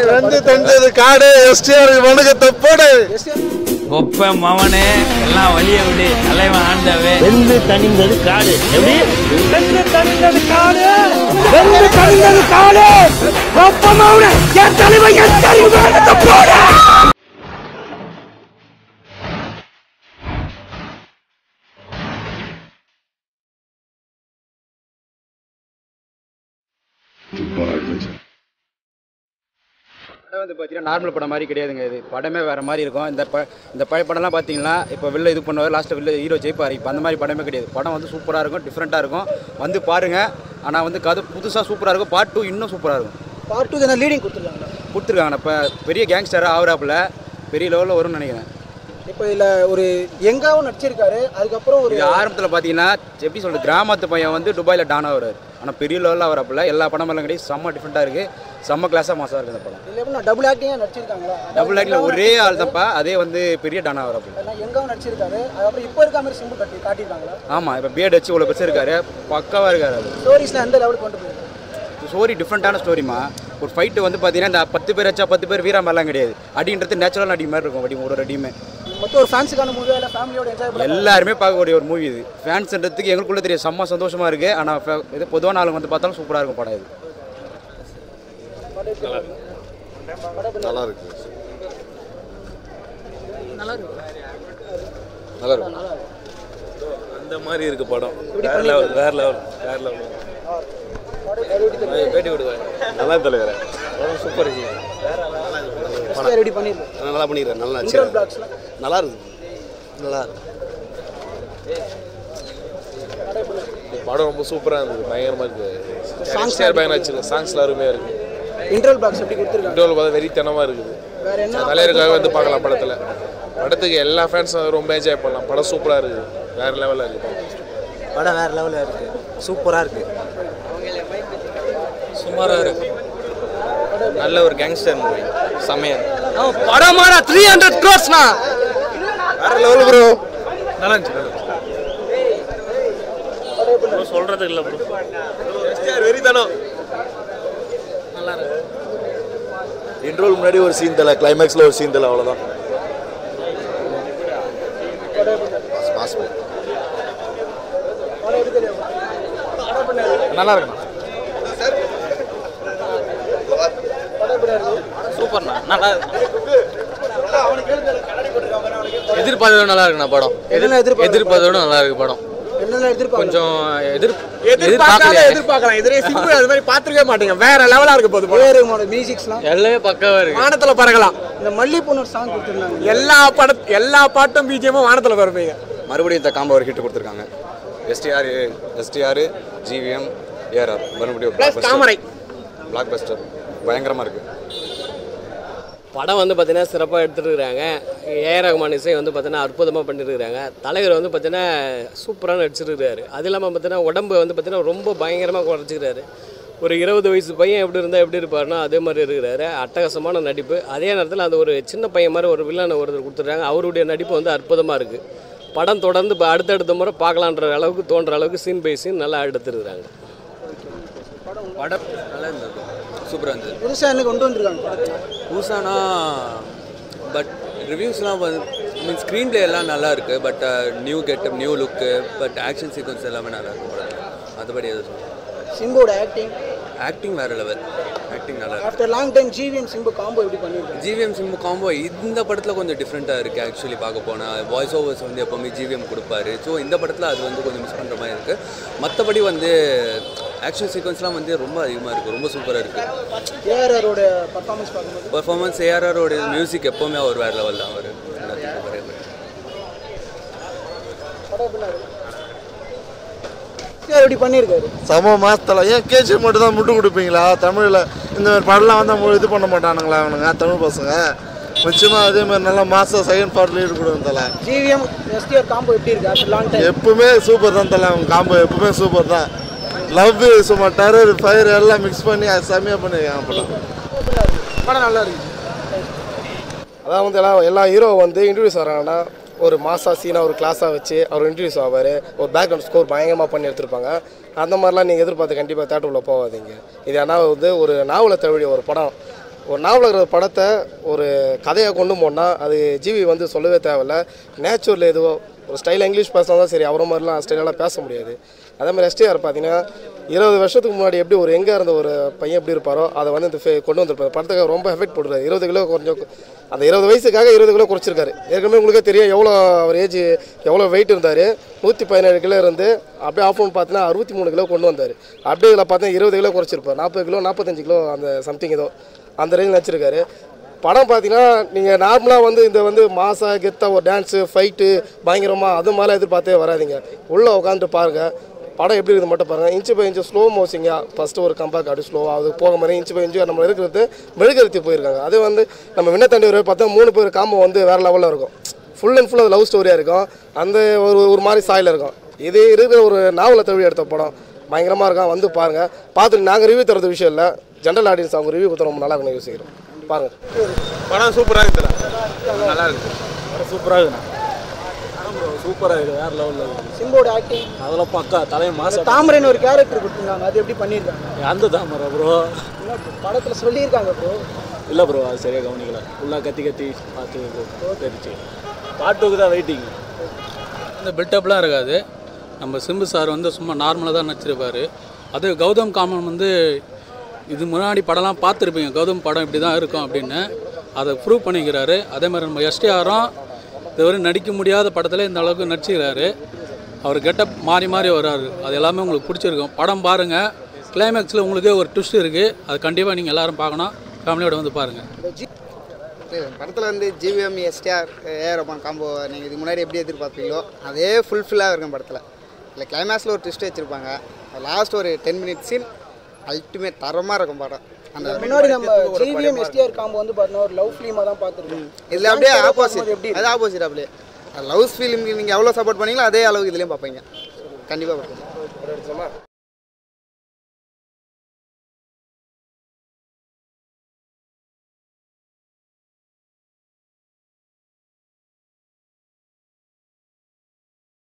வெந்து தந்தது காடு எஸ்டிஆர் வணக்கத்தை போடு ஒப்ப மவனே எல்லாம் வழிய விடு தலைவன் ஆண்டவே வெந்து தணிந்தது காடு எப்படி வெந்து தணிந்தது காடு வெந்து தணிந்தது காடு ஒப்பமாவுன என் தலைவன் என் தலைவன் போட படம் வந்து பார்த்தீங்கன்னா நார்மல் படம் மாதிரி கிடையாதுங்க இது படமே வேறு மாதிரி இருக்கும் இந்த ப இந்த பழைய படம்லாம் பார்த்தீங்கன்னா இப்போ வெளில இது பண்ணுவார் லாஸ்ட்டில் வெளில ஹீரோ ஜெயிப்பார் இப்போ அந்த மாதிரி படமே கிடையாது படம் வந்து சூப்பராக இருக்கும் டிஃப்ரெண்ட்டாக இருக்கும் வந்து பாருங்கள் ஆனால் வந்து கதை புதுசாக சூப்பராக இருக்கும் பார்ட் டூ இன்னும் சூப்பராக இருக்கும் பார்ட் டூ என்ன லீடிங் கொடுத்துருக்காங்களா கொடுத்துருக்காங்க இப்போ பெரிய கேங்ஸ்டராக ஆகுறாப்புல பெரிய லெவலில் வரும்னு நினைக்கிறேன் இப்போ இதில் ஒரு எங்காவும் நடிச்சிருக்காரு அதுக்கப்புறம் ஒரு இது ஆரம்பத்தில் பார்த்தீங்கன்னா எப்படி சொல்கிறது கிராமத்து பையன் வந்து துபாயில் டான் ஆகுறாரு ஆனால் பெரிய லெவலில் ஆகுறாப்புல எல்லா படமெல்லாம் கிடையாது செம்ம டிஃப்ரெண்ட்டாக இருக்குது செம்ம கிளாஸாக மாசாக இருக்குது இந்த படம் இல்லை எப்படின்னா டபுள் ஆக்டிங்காக நடிச்சிருக்காங்களா டபுள் ஆக்டில் ஒரே ஆள் தான்ப்பா அதே வந்து பெரிய டான் ஆகுறாப்புல அதான் எங்காவும் நடிச்சிருக்காரு அதுக்கப்புறம் இப்போ இருக்க மாதிரி சிம்பிள் கட்டி காட்டியிருக்காங்களா ஆமாம் இப்போ பிஎட் வச்சு இவ்வளோ பெருசு இருக்காரு பக்காவாக இருக்காரு அது ஸ்டோரிஸ்லாம் எந்த லெவலுக்கு கொண்டு போயிருக்காரு ஸ்டோரி டிஃப்ரெண்ட்டான ஸ்டோரிமா ஒரு ஃபைட்டு வந்து பார்த்தீங்கன்னா இந்த பத்து பேர் வச்சா பத்து பேர் வீரா மாதிரிலாம் கிடையாது அடின்றது நேச்சுரலான அடி மாதிரி இருக்கும் அடி ஒரு ஒரு அடியுமே மொத்தம் ஒரு ஃபேன்ஸுக்கான மூவியாக இல்லை ஃபேமிலியோட என்ஜாய் பண்ண எல்லாருமே பார்க்கக்கூடிய ஒரு மூவி இது ஃபேன்ஸ்ன்றதுக்கு எங்களுக்குள்ள தெரியும் செம்ம சந்தோஷமாக இருக்குது ஆனால் இது பொதுவான ஆளுங்க வந்து பார்த்தாலும் சூப்பராக இருக்கும் படம் இது நல்லா இருக்கு அந்த மாதிரி இருக்கு படம் வேற லெவல் வேற லெவல் வேற லெவல் பேட்டி விடுவேன் நல்லா தலைவர சூப்பர் ரெடி பண்ணியிருக்காரு நல்லா பண்ணிடுறேன் நல்லா இன்டர் பிளாக்ஸ்லாம் நல்லா இருக்கு நல்லா இருக்கு படம் ரொம்ப சூப்பராக இருந்தது பயங்கரமாக இருக்கு சாங்ஸ் பயங்கரம் வச்சிருக்கு சாங்ஸ்லாம் அருமையாக இருக்கு இன்டர்வல் பிளாக்ஸ் எப்படி கொடுத்துருக்காங்க இன்டர்வல் பார்த்தா வெறித்தனமாக இருக்குது வேற என்ன தலைவருக்காக வந்து பார்க்கலாம் படத்தில் படத்துக்கு எல்லா ஃபேன்ஸும் ரொம்ப என்ஜாய் பண்ணலாம் படம் சூப்பராக இருக்குது வேற லெவலில் இருக்குது படம் வேறு லெவலில் இருக்குது சூப்பராக இருக்குது சுமாராக இருக்கு நல்ல ஒரு கேங்ஸ்டர் மூவி சமையல் படமான த்ரீ ஹண்ட்ரட் க்ரோஸ்னா வேற லெவல் ப்ரோ நல்லா இருந்துச்சு சொல்றதுக்கு இல்லை ப்ரோ வெறித்தனம் இன்ட்ரோல் முன்னாடி ஒரு சீன் தலை கிளைமேக்ஸில் ஒரு சீன் தலை அவ்வளோதான் நல்லா இருக்குண்ணா சூப்பர்ண்ணா நல்லா எதிர்பார்த்ததோட நல்லா இருக்குண்ணா படம் என்னென்ன எதிர்பார்க்க எதிர்பார்த்ததோட நல்லா இருக்கு படம் என்னென்ன எதிர்பார்க்க கொஞ்சம் எதிர் எதிர்பார்க்கல எதிர்பார்க்கலாம் இதுலயே சிம்பிள் அது மாதிரி பார்த்துருக்கவே மாட்டீங்க வேற லெவலா இருக்கு போது படம் வேறு மாடல் மியூசிக்ஸ்லாம் எல்லாமே பக்காவா இருக்கு வானத்துல பறக்கலாம் இந்த மல்லிகைப்பூன்னு ஒரு சாங் கொடுத்துருந்தாங்க எல்லா பட எல்லா பாட்டும் பிஜிஎமும் வானத்துல பறப்பீங்க மறுபடியும் இந்த காம்போ ஒரு ஹிட் கொடுத்துருக்காங்க எஸ்டிஆர் எஸ்டிஆர் ஜிவிஎம் ஏஆர்ஆர் மறுபடியும் பிளஸ் தாமரை பிளாக் பஸ்டர் பயங்கரமாக இருக்குது படம் வந்து பார்த்தீங்கன்னா சிறப்பாக எடுத்துருக்குறாங்க ஏ ரகுமான் இசை வந்து பார்த்தீங்கன்னா அற்புதமாக பண்ணியிருக்கிறாங்க தலைவர் வந்து பார்த்தீங்கன்னா சூப்பராக நடிச்சிருக்கிறாரு அது இல்லாமல் பார்த்தீங்கன்னா உடம்பு வந்து பார்த்தீங்கன்னா ரொம்ப பயங்கரமாக குறைச்சிக்கிறாரு ஒரு இருபது வயசு பையன் எப்படி இருந்தால் எப்படி இருப்பாருன்னா அதே மாதிரி இருக்கிறாரு அட்டகாசமான நடிப்பு அதே நேரத்தில் அந்த ஒரு சின்ன பையன் மாதிரி ஒரு வில்லனை ஒருத்தர் கொடுத்துட்றாங்க அவருடைய நடிப்பு வந்து அற்புதமாக இருக்குது படம் தொடர்ந்து இப்போ அடுத்தடுத்த முறை பார்க்கலான்ற அளவுக்கு தோன்ற அளவுக்கு சீன் பை சீன் நல்லா எடுத்துருக்குறாங்க படம் நல்லா இருந்தது சூப்பராக இருந்தது புதுசாக என்ன கொண்டு வந்திருக்காங்க படத்துல புதுசானா பட் ரிவ்யூஸ்லாம் வந்து மீன் ஸ்க்ரீன் பிளே எல்லாம் நல்லா இருக்கு but new getup new look but action sequence எல்லாமே நல்லா இருக்கு படத்தில் மற்றபடி எதுவும் சொல்ல சிம்போட ஆக்டிங் ஆக்டிங் வேற லெவல் ஆக்டிங் நல்லா இருக்கு after long time GVM Simbu combo எப்படி பண்ணியிருக்காங்க ஜிவிஎம் சிம்பு காம்போ இந்த படத்தில் கொஞ்சம் டிஃப்ரெண்ட்டாக இருக்குது ஆக்சுவலி பார்க்க போனால் வாய்ஸ் ஓவர்ஸ் வந்து எப்போவுமே ஜிவிஎம் கொடுப்பாரு ஸோ இந்த படத்தில் அது வந்து கொஞ்சம் மிஸ் பண்ணுற மாதிரி இருக்குது மற்றபடி வந்து ஆக்ஷன் சீக்வன்ஸ்லாம் வந்து ரொம்ப அதிகமாக இருக்குது ரொம்ப சூப்பராக இருக்குது ஏஆர்ஆரோட பர்ஃபார்மன்ஸ் பார்க்கும்போது பர்ஃபார்மன்ஸ் ஏஆர்ஆரோட மியூசிக் எப்போவுமே அவர் வேறு லெவல் தான் அவர் எல்லாத்துக்கும் ஒரே மாதிரி. படம் எப்படி இருக்கு எப்படி பண்ணியிருக்காரு சம மாசத்துல ஏன் கேஜி மட்டும் தான் முட்டு கொடுப்பீங்களா தமிழில் இந்த மாதிரி படம்லாம் வந்து அவங்க இது பண்ண மாட்டானுங்களா அவனுங்க தமிழ் பசங்க நிச்சயமாக அதே மாதிரி நல்லா மாதம் செகண்ட் பார்ட் லீடு கொடுங்க தலை ஜிவிஎம் எஸ்டிஆர் காம்போ எப்படி இருக்கு ஆஃப்டர் லாங் டைம் எப்பவுமே சூப்பர் தான் தலை அவங்க காம்போ எப்பவுமே சூப்பர் தான் லவ் சும்மா டெரர் ஃபயர் எல்லாம் மிக்ஸ் பண்ணி அது செம்மையாக பண்ணியிருக்காங்க படம் படம் நல்லா இருக்கு அதான் வந்து எல்லாம் எல்லா ஹீரோ வந்து இன்ட்ரடியூஸ் ஆகிறாங்கன்னா ஒரு மாசா சீனாக ஒரு கிளாஸாக வச்சு அவர் இன்ட்ரடியூஸ் ஆவார் ஒரு பேக்ரவுண்ட் ஸ்கோர் பயங்கரமாக பண்ணி எடுத்திருப்பாங்க அந்த மாதிரிலாம் நீங்கள் எதிர்பார்த்து கண்டிப்பாக தேட்டருக்குள்ளே போகாதீங்க இது ஆனால் வந்து ஒரு நாவலை தழுவிய ஒரு படம் ஒரு நாவல் இருக்கிற படத்தை ஒரு கதையை கொண்டு போனால் அது ஜிவி வந்து சொல்லவே தேவையில்ல நேச்சுரல் எதுவோ ஒரு ஸ்டைல் இங்கிலீஷ் பேசினா தான் சரி அவரை மாதிரிலாம் ஸ்டைலெல்லாம் பேச முடியாது அதே மாதிரி எஸ்டிஆர் பார்த்தீங்கன்னா இருபது வருஷத்துக்கு முன்னாடி எப்படி ஒரு எங்கே இருந்த ஒரு பையன் எப்படி இருப்பாரோ அதை வந்து இந்த ஃபே- கொண்டு வந்திருப்பாரு படத்துக்கு ரொம்ப எஃபெக்ட் போட்டுருக்காரு இருபது கிலோ கொஞ்சம் அந்த இருபது வயசுக்காக இருபது கிலோ குறைச்சிருக்காரு ஏற்கனவே உங்களுக்கே தெரியும் எவ்வளோ அவர் ஏஜ் எவ்வளோ வெயிட் இருந்தார் நூற்றி பதினேழு கிலோ இருந்து அப்படியே ஆஃப் பார்த்தீங்கன்னா அறுபத்தி மூணு கிலோ கொண்டு வந்தார் அப்படியே இதில் பார்த்தா இருபது கிலோ குறைச்சிருப்பார் நாற்பது கிலோ நாற்பத்தஞ்சு கிலோ அந்த சம்திங் ஏதோ அந்த ரேஞ்ச் நடிச்சிருக்காரு படம் பார்த்தீங்கன்னா நீங்கள் நார்மலாக வந்து இந்த வந்து மாசா கெத்தா ஒரு டான்ஸு ஃபைட்டு பயங்கரமாக அது மாதிரிலாம் எதிர்பார்த்தே வராதீங்க உள்ளே உட்காந்துட்டு பாருங்கள் படம் எப்படி இருக்குது மட்டும் பாருங்கள் இன்ச்சு பை இன்ச்சு ஸ்லோ மோசிங்காக ஃபஸ்ட்டு ஒரு கம்பேக் அப்படி ஸ்லோவாக அது போக மாதிரி இன்ச்சு பை இன்ச்சு நம்ம இருக்கிறது மெழுகுறத்தி போயிருக்காங்க அது வந்து நம்ம விண்ணத்தாண்டி ஒரு பார்த்தா மூணு பேர் காம்போ வந்து வேறு லெவலில் இருக்கும் ஃபுல் அண்ட் ஃபுல் அது லவ் ஸ்டோரியாக இருக்கும் அந்த ஒரு ஒரு மாதிரி சாயில் இருக்கும் இது இருக்கிற ஒரு நாவலை தழுவி எடுத்த படம் பயங்கரமாக இருக்கும் வந்து பாருங்கள் பார்த்துட்டு நாங்கள் ரிவ்யூ தரது விஷயம் இல்லை ஜென்ரல் ஆடியன்ஸ் அவங்க ரிவ்யூ கொடுத்தா ரொம்ப நல்லா இருக்குன்னு யோசிக்கிறோம் பாருங்கள் படம் சூப்பராக இருக்குதுல நல்லா இருக்கு சூப்பராக இருக்குண்ணா சூப்பராக இருக்குது வேறு லெவலில் இருக்குது சிம்போட ஆக்டிங் அதெல்லாம் பக்கா தலையை மாசம் தாமரைன்னு ஒரு கேரக்டர் கொடுத்துருந்தாங்க அது எப்படி பண்ணியிருக்காங்க அந்த தாமரை ப்ரோ படத்துல சொல்லியிருக்காங்க ப்ரோ இல்லை ப்ரோ அது சரியாக கவனிக்கல ஃபுல்லாக கத்தி கத்தி பார்த்து தெரிச்சு பாட்டுக்கு தான் வெயிட்டிங் இந்த பில்டப்லாம் இருக்காது நம்ம சிம்பு சார் வந்து சும்மா நார்மலாக தான் நடிச்சிருப்பார் அது கௌதம் காமன் வந்து இது முன்னாடி படம்லாம் பார்த்துருப்பீங்க கௌதம் படம் இப்படி தான் இருக்கும் அப்படின்னு அதை ப்ரூவ் பண்ணிக்கிறாரு அதே மாதிரி நம்ம எஸ்டிஆரும் இதுவரை நடிக்க முடியாத படத்தில் இந்த அளவுக்கு நடிச்சுக்கிறாரு அவர் கெட்டப் மாறி மாறி வராரு அது எல்லாமே உங்களுக்கு பிடிச்சிருக்கும் படம் பாருங்கள் கிளைமேக்ஸில் உங்களுக்கே ஒரு ட்விஸ்ட் இருக்குது அது கண்டிப்பாக நீங்கள் எல்லாரும் பார்க்கணும் ஃபேமிலியோட வந்து பாருங்கள் படத்தில் வந்து GVM STR AR Rahman combo நீங்கள் இதுக்கு முன்னாடி எப்படி எதிர்பார்ப்பீங்களோ அதே ஃபுல்ஃபில்லாக இருக்கும் படத்தில் இல்லை கிளைமேக்ஸில் ஒரு ட்விஸ்ட் வச்சுருப்பாங்க லாஸ்ட் ஒரு டென் மினிட் சீன் அல்டிமேட் தரமாக இருக்கும் படம் அந்த முன்னாடி நம்ம ஜிவிஎம் எஸ்டிஆர் காம்போ வந்து பார்த்தீங்கன்னா ஒரு லவ் ஃபிலிமாக தான் பார்த்துருக்கோம் இதில் அப்படியே எப்படி ஆப்போசிட் அது ஆப்போசிட் அப்படியே லவ் ஃபிலிம்க்கு நீங்கள் எவ்வளோ சப்போர்ட் பண்ணீங்களோ அதே அளவுக்கு இதுலேயும் பார்ப்பீங்க கண்டிப்பாக பார்ப்பீங்க